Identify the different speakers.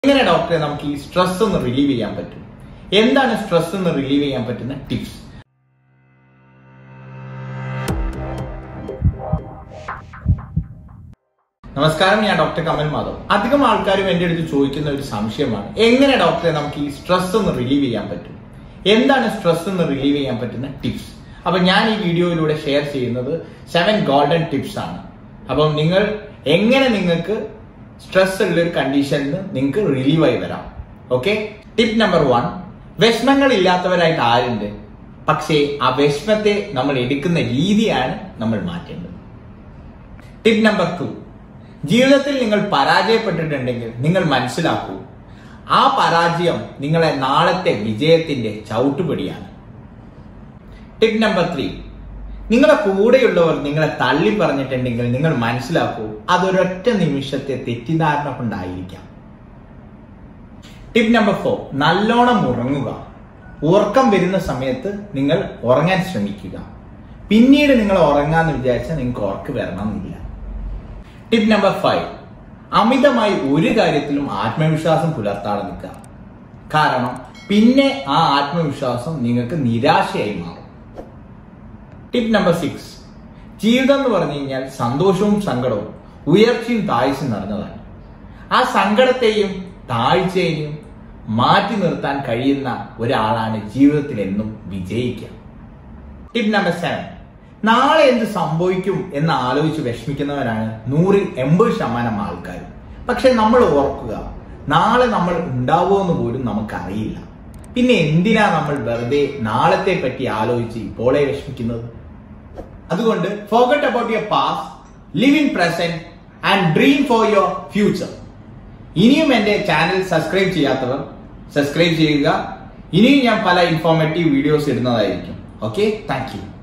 Speaker 1: എങ്ങനെ ഡോക്ടറെ നമുക്ക് ഈ സ്ട്രെസ് ഒന്ന് റിലീവ് ചെയ്യാൻ പറ്റും എന്താണ് സ്ട്രെസ് ഒന്ന് റിലീവ് ചെയ്യാൻ പറ്റുന്ന ടിപ്സ് നമസ്കാരം ഞാൻ ഡോക്ടർ കമൽ മാധവ് അധികം ആൾക്കാരും എന്റെ അടുത്ത് ചോദിക്കുന്ന ഒരു സംശയമാണ് എങ്ങനെ ഡോക്ടറെ നമുക്ക് ഈ സ്ട്രെസ് ഒന്ന് റിലീവ് ചെയ്യാൻ പറ്റും എന്താണ് സ്ട്രെസ് ഒന്ന് റിലീവ് ചെയ്യാൻ പറ്റുന്ന ടിപ്സ് അപ്പൊ ഞാൻ ഈ വീഡിയോയിലൂടെ ഷെയർ ചെയ്യുന്നത് സെവൻ ഗോൾഡൻ ടിപ്സ് ആണ് അപ്പം നിങ്ങൾ എങ്ങനെ നിങ്ങൾക്ക് സ്ട്രെസ് ഉള്ള ഒരു കണ്ടീഷനിൽ നിങ്ങൾക്ക് റിലീവ് ആയി വരാം ഓക്കെ ടിപ്പ് നമ്പർ വൺ വിഷമങ്ങൾ ഇല്ലാത്തവരായിട്ട് ആരുണ്ട് പക്ഷേ ആ വിഷമത്തെ നമ്മൾ എടുക്കുന്ന രീതിയാണ് നമ്മൾ മാറ്റേണ്ടത് ടിപ്പ് നമ്പർ ടു ജീവിതത്തിൽ നിങ്ങൾ പരാജയപ്പെട്ടിട്ടുണ്ടെങ്കിൽ നിങ്ങൾ മനസ്സിലാക്കൂ ആ പരാജയം നിങ്ങളെ നാളത്തെ വിജയത്തിന്റെ ചവിട്ടുപടിയാണ് ടിപ്പ് നമ്പർ ത്രീ നിങ്ങളെ കൂടെയുള്ളവർ നിങ്ങളെ തള്ളി പറഞ്ഞിട്ടുണ്ടെങ്കിൽ നിങ്ങൾ മനസ്സിലാക്കൂ അതൊരൊറ്റ നിമിഷത്തെ തെറ്റിദ്ധാരണ കൊണ്ടായിരിക്കാം ടിപ്പ് നമ്പർ ഫോർ നല്ലോണം ഉറങ്ങുക ഉറക്കം വരുന്ന സമയത്ത് നിങ്ങൾ ഉറങ്ങാൻ ശ്രമിക്കുക പിന്നീട് നിങ്ങൾ ഉറങ്ങാന്ന് വിചാരിച്ചാൽ നിങ്ങൾക്ക് ഉറക്ക് വരണമെന്നില്ല ടിപ്പ് നമ്പർ ഫൈവ് അമിതമായി ഒരു കാര്യത്തിലും ആത്മവിശ്വാസം പുലർത്താതെ നിൽക്കുക കാരണം പിന്നെ ആ ആത്മവിശ്വാസം നിങ്ങൾക്ക് നിരാശയായി മാറും ടിപ്പ് നമ്പർ സിക്സ് ജീവിതം എന്ന് പറഞ്ഞു കഴിഞ്ഞാൽ സന്തോഷവും സങ്കടവും ഉയർച്ചയും താഴ്ചയും നിറഞ്ഞതാണ് ആ സങ്കടത്തെയും താഴ്ചയെയും മാറ്റി നിർത്താൻ കഴിയുന്ന ഒരാളാണ് ജീവിതത്തിൽ എന്നും വിജയിക്കുക ടിപ്പ് നമ്പർ സെവൻ നാളെ എന്ത് സംഭവിക്കും എന്ന് ആലോചിച്ച് വിഷമിക്കുന്നവരാണ് നൂറിൽ എൺപത് ശതമാനം ആൾക്കാർ പക്ഷെ നമ്മൾ ഓർക്കുക നാളെ നമ്മൾ ഉണ്ടാവുമെന്ന് പോലും നമുക്കറിയില്ല പിന്നെ എന്തിനാ നമ്മൾ വെറുതെ നാളത്തെ പറ്റി ആലോചിച്ച് ഇപ്പോളെ വിഷമിക്കുന്നത് അതുകൊണ്ട് forget about your past live in present and dream for your future ഇനിയും എന്റെ ചാനൽ സബ്സ്ക്രൈബ് ചെയ്യാത്തവർ സബ്സ്ക്രൈബ് ചെയ്യുക ഇനിയും ഞാൻ പല ഇൻഫോർമേറ്റീവ് വീഡിയോസ് ഇടുന്നതായിരിക്കും ഓക്കെ താങ്ക് യു